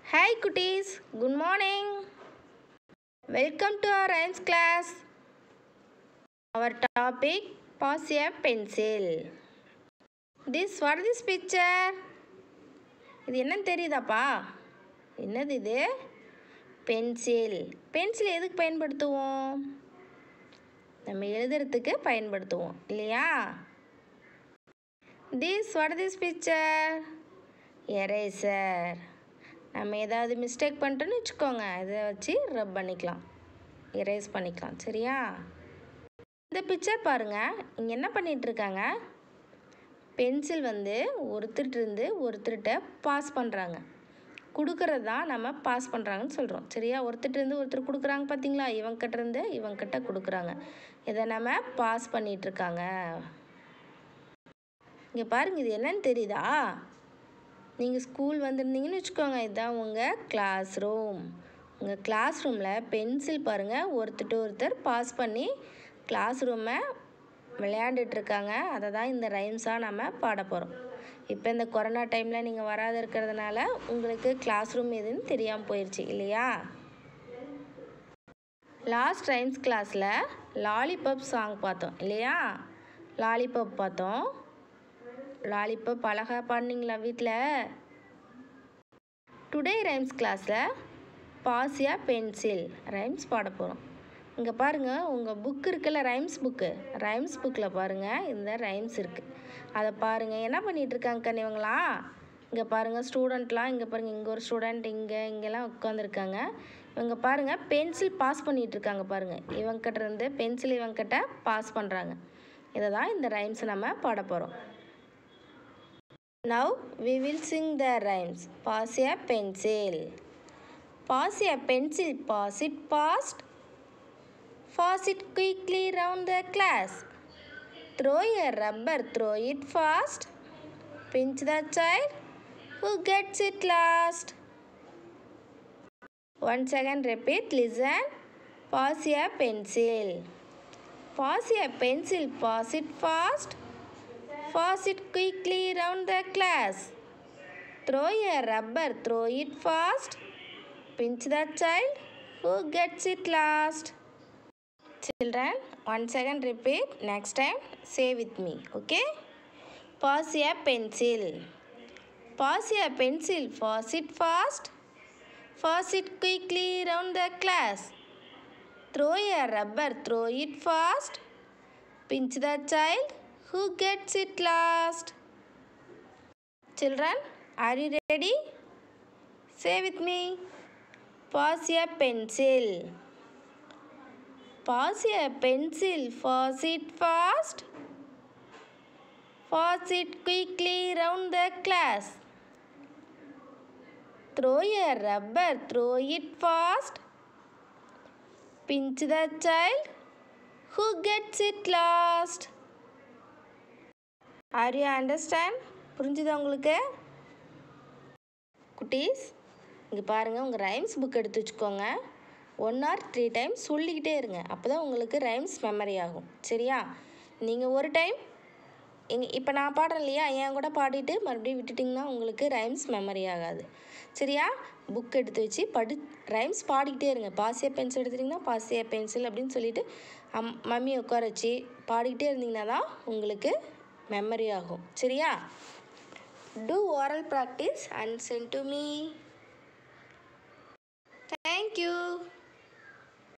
Hi cuties, good morning. Welcome to our rhymes class. Our topic pass a pencil. This what is this picture? இது என்னன்னு தெரியுதாப்பா என்னது இது pencil pencil எதுக்கு பயன்படுத்துவோம் நம்ம எழுதுறதுக்கு பயன்படுத்துவோம் இல்லையா this what this picture eraser நம்ம ஏதாவது மிஸ்டேக் பண்ணிட்டோன்னு வச்சுக்கோங்க இதை வச்சு ரப் பண்ணிக்கலாம் எரேஸ் பண்ணிக்கலாம் சரியா இந்த பிக்சர் பாருங்கள் இங்கே என்ன பண்ணிட்டு இருக்காங்க பென்சில் வந்து ஒருத்தர்கிட்ட இருந்து ஒருத்தர்கிட்ட பாஸ் பண்ணுறாங்க கொடுக்கறது தான் நம்ம பாஸ் பண்ணுறாங்கன்னு சொல்கிறோம் சரியா ஒருத்தர்கிட்ட இருந்து ஒருத்தர் கொடுக்குறாங்க பார்த்தீங்களா இவங்கிட்ட இருந்து இவங்கிட்ட கொடுக்குறாங்க இதை நம்ம பாஸ் பண்ணிகிட்ருக்காங்க இங்கே பாருங்கள் இது என்னன்னு தெரியுதா நீங்கள் ஸ்கூல் வந்திருந்தீங்கன்னு வச்சுக்கோங்க இதுதான் உங்கள் கிளாஸ் ரூம் உங்கள் கிளாஸ் ரூமில் பென்சில் பாருங்கள் ஒருத்தர் ஒருத்தர் பாஸ் பண்ணி கிளாஸ் ரூமை விளையாண்டுட்ருக்காங்க அதை தான் இந்த ரைம்ஸாக நம்ம பாட போகிறோம் இப்போ இந்த கொரோனா டைமில் நீங்கள் வராத இருக்கிறதுனால உங்களுக்கு கிளாஸ் ரூம் எதுன்னு தெரியாமல் போயிடுச்சு இல்லையா லாஸ்ட் ரைம்ஸ் கிளாஸில் லாலிபப் சாங் பார்த்தோம் இல்லையா லாலிபப் பார்த்தோம் லாலிபப் அழகாக பாடினீங்களா வீட்டில் டுடே ரைம்ஸ் கிளாஸில் பாசியா பென்சில் ரைம்ஸ் பாட போகிறோம் இங்கே பாருங்கள் உங்கள் புக் இருக்குல்ல ரைம்ஸ் புக்கு ரைம்ஸ் புக்கில் பாருங்கள் இந்த ரைம்ஸ் இருக்குது அதை பாருங்கள் என்ன பண்ணிகிட்ருக்காங்க கண்ணு இவங்களாம் இங்கே பாருங்கள் ஸ்டூடெண்ட்லாம் இங்கே பாருங்கள் இங்கே ஒரு ஸ்டூடெண்ட் இங்கே இங்கெல்லாம் உட்காந்துருக்காங்க இவங்க பாருங்கள் பென்சில் பாஸ் பண்ணிகிட்ருக்காங்க பாருங்கள் இவங்ககிட்ட இருந்து பென்சில் இவங்ககிட்ட பாஸ் பண்ணுறாங்க இதை தான் இந்த ரைம்ஸ் நம்ம பாட போகிறோம் Now we will sing the rhymes. Pass a pencil. Pass a pencil, pass it fast. Pass it quickly round the class. Throw a rubber, throw it fast. Pinch the child who gets it last. Once again repeat, listen. Pass a pencil. Pass a pencil, pass it fast. Pass it quickly round the class. Throw a rubber, throw it fast. Pinch the child who gets it last. Children, once again repeat. Next time, say with me. Okay? Pass a pencil. Pass a pencil, pass it fast. Pass it quickly round the class. Throw a rubber, throw it fast. Pinch the child who gets it last. Children, are you ready? Say with me. Pass a pencil. Pass a pencil, pass it fast. Pass it quickly round the class. Throw a rubber, throw it fast. Pinch the child who gets it last. Are you understand புரிஞ்சுதா உங்களுக்கு குட்டீஸ் இங்கே பாருங்கள் உங்கள் rhymes book எடுத்து வச்சுக்கோங்க one R three times சொல்லிக்கிட்டே இருங்க அப்போ தான் உங்களுக்கு ரைம்ஸ் மெமரி ஆகும் சரியா நீங்கள் ஒரு டைம் எங்க இப்போ நான் பாடுறேன் இல்லையா என் கூட பாடிட்டு மறுபடியும் விட்டுட்டிங்கன்னா உங்களுக்கு ரைம்ஸ் மெமரி ஆகாது சரியா புக் எடுத்து வச்சு படி ரைம்ஸ் பாடிக்கிட்டே இருங்க பாசியா பென்சில் எடுத்துட்டிங்கன்னா பாசியா பென்சில் அப்படின்னு சொல்லிட்டு அம் மம்மி உட்கார வச்சு பாடிக்கிட்டே இருந்தீங்கன்னா தான் உங்களுக்கு மெமரி ஆகும் சரியா do oral practice and send to me